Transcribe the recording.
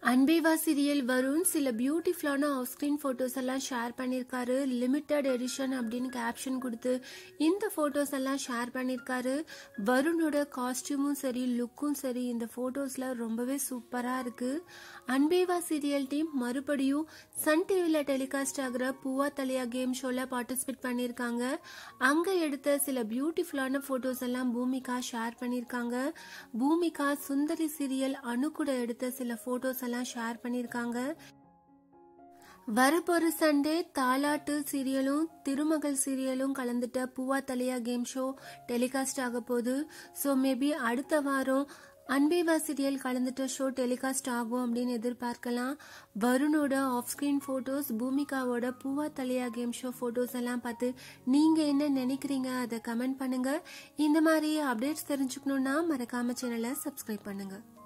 அன்பேவா serial Varun சில பியூட்டிஃபுல்லான off screen photos எல்லாம் ஷேர் பண்ணியிருக்காரு லிமிட்டட் எடிஷன் அப்படின்னு கேப்ஷன் கொடுத்து இந்த ஃபோட்டோஸ் எல்லாம் ஷேர் பண்ணியிருக்காரு வருணோட காஸ்டியூமும் சரி லுக்கும் சரி இந்த ஃபோட்டோஸில் ரொம்பவே சூப்பராக இருக்குது அன்பேவா சீரியல் டீம் மறுபடியும் சன் டிவியில் டெலிகாஸ்ட் ஆகிற பூவா தலையா கேம் ஷோவில் பார்ட்டிசிபேட் பண்ணியிருக்காங்க அங்கே எடுத்த சில பியூட்டிஃபுல்லான ஃபோட்டோஸ் எல்லாம் பூமிகா ஷேர் பண்ணியிருக்காங்க பூமிகா சுந்தரி சீரியல் அணு கூட எடுத்த சில ஃபோட்டோஸ் எல்லாம் ஷேர் பண்ணியிருக்காங்க வரப்போற சண்டே தாலாட்டு சீரியலும் திருமகள் சீரியலும் கலந்துட்ட பூவா தலையா கேம் ஷோ டெலிகாஸ்ட் ஆக போகுது ஸோ மேபி அடுத்த வாரம் அன்பேவா சீரியல் கலந்துட்ட ஷோ டெலிகாஸ்ட் ஆகும் அப்படின்னு எதிர்பார்க்கலாம் வருணோட ஆஃப் ஸ்க்ரீன் ஃபோட்டோஸ் பூமிகாவோட பூவா தலையா கேம் ஷோ ஃபோட்டோஸ் எல்லாம் பார்த்து நீங்கள் என்ன நினைக்கிறீங்க அதை கமெண்ட் பண்ணுங்க இந்த மாதிரி அப்டேட்ஸ் தெரிஞ்சுக்கணுன்னா மறக்காம சேனலை சப்ஸ்கிரைப் பண்ணுங்க